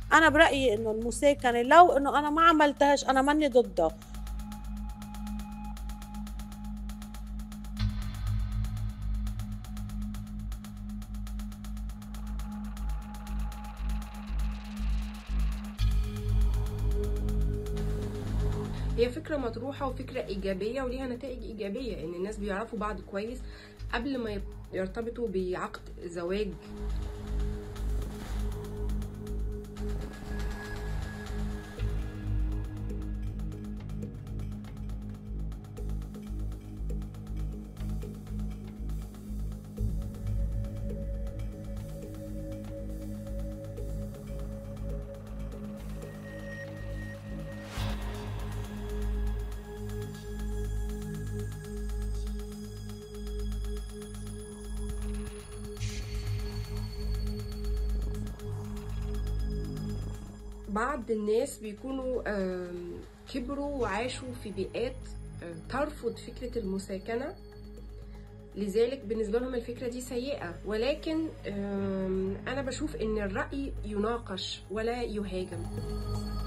انا برايي انه المساكنه لو انه انا ما عملتهاش انا ماني ضدها هي فكرة مطروحة وفكرة إيجابية وليها نتائج إيجابية إن الناس بيعرفوا بعض كويس قبل ما يرتبطوا بعقد زواج بعض الناس بيكونوا آم، كبروا وعاشوا في بيئات آم، ترفض فكرة المساكنة لذلك بالنسبة لهم الفكرة دي سيئة ولكن آم، أنا بشوف إن الرأي يناقش ولا يهاجم